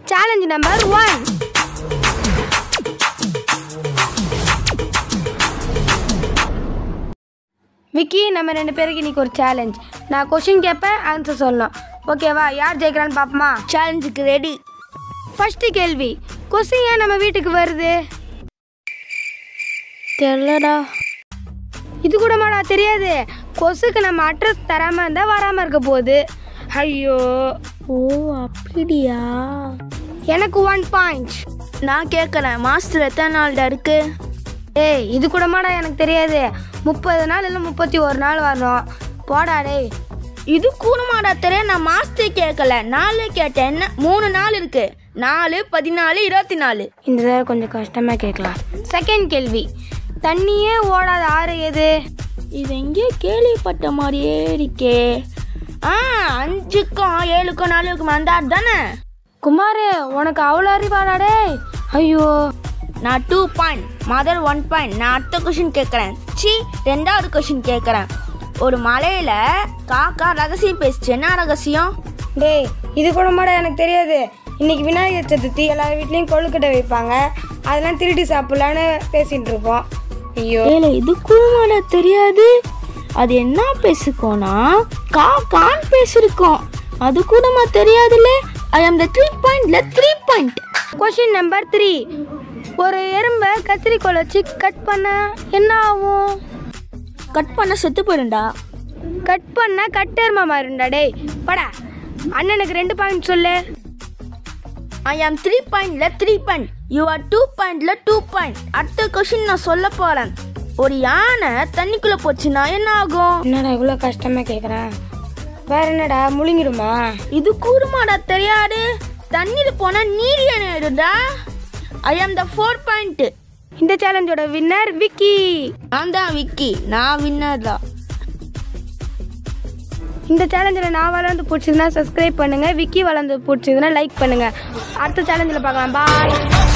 challenge number one Vicky நம்ம ரெண்டு பேருக்கு இன்னைக்கு ஒரு சேலஞ்ச் நான் கொஷின் கேட்பேன் ஆன்சர் சொல்லணும் ஓகேவா யார் ஜெயிக்கிறான்னு பார்ப்போமா சேலஞ்சுக்கு ரெடி ஃபர்ஸ்ட் கேள்வி கொஸ்டின் ஏன் நம்ம வீட்டுக்கு வருது தெரியலடா இது கூட மாடா தெரியாது கொசுக்கு நம்ம அட்ரஸ் தராமல் இருந்தால் வராமல் இருக்க போகுது ஐயோ ஓ அப்படியா எனக்கு ஒன் பாயிண்ட் நான் கேட்குறேன் மாசத்துல எத்தனை நாள்டா இருக்கு ஏய் இது கூட மாடா எனக்கு தெரியாது முப்பது நாள் இல்லை முப்பத்தி ஒரு நாள் வரணும் போடா டேய் இது கூடமாடா தெரியும் நான் மாசத்துக்கு கேட்கல நாலு கேட்டேன் என்ன மூணு நாள் இருக்கு நாலு பதினாலு இருபத்தி நாலு இந்த தடவை கொஞ்சம் கஷ்டமாக கேட்கலாம் செகண்ட் கேள்வி தண்ணியே ஓடாத ஆறு எது இது எங்கேயோ கேள்விப்பட்ட மாதிரியே இருக்கே ஆ அஞ்சுக்கும் ஏழுக்கும் நாலுக்கும் வந்தார் தானே குமார் உனக்கு அவ்வளோ அறிவாடா டேய் ஐயோ நான் two point mother one point நான் அடுத்த கொஷின் கேட்குறேன் சி ரெண்டாவது கொஷின் கேட்குறேன் ஒரு மலையில காக்கா ரகசியம் பேசுச்சு என்ன ரகசியம் டேய் இது கூட மாடா எனக்கு தெரியாது இன்னைக்கு விநாயகர் சதுர்த்தி எல்லார் வீட்லேயும் கொழுக்கட்டை வைப்பாங்க அதெல்லாம் திருடி சாப்பிட்லான்னு பேசிகிட்டு இருக்கோம் ஐயோ ஏல இது கூடமாட தெரியாது அது என்ன பேசுக்கோனா காக்கான்னு பேசிருக்கோம் அது கூடமா தெரியாதுல்ல ஐ ஆம் த த்ரீ பாயிண்ட்ல three point question number three ஒரு எறும்பை கத்திரிக்கோல் வச்சு கட் பண்ண என்ன ஆகும் கட் பண்ண செத்து போயிடும்டா கட் பண்ண கட்டெருமா மாறுண்டா டேய் படா அண்ணனுக்கு ரெண்டு பாயிண்ட் சொல்லு ஐ ஆம் த்ரீ பாயிண்ட்ல three point you are two பாயிண்ட்ல டூ பாயிண்ட் அடுத்த கொஷின் நான் சொல்ல போறேன் ஒரு யானை தண்ணிக்குள்ள போச்சுன்னா என்ன ஆகும் என்னடா இவ்வளோ கஷ்டமாக கேட்குறேன் வேற என்னடா முழுங்கிடுமா இது கூடுமாடா தெரியாது தண்ணியில போனா நீர் யானை ஆயிடும்டா ஐ ஆம் த ஃபோர் பாயிண்ட் இந்த சேலஞ்சோட வின்னர் விக்கி நான் தான் விக்கி நான் வின்னர் தான் இந்த சேலஞ்சில் நான் வளர்ந்து பிடிச்சதுன்னா சப்ஸ்கிரைப் பண்ணுங்கள் விக்கி வளர்ந்து பிடிச்சதுன்னா லைக் பண்ணுங்கள் அடுத்த சேலஞ்சில் பார்க்கலாம் பாய்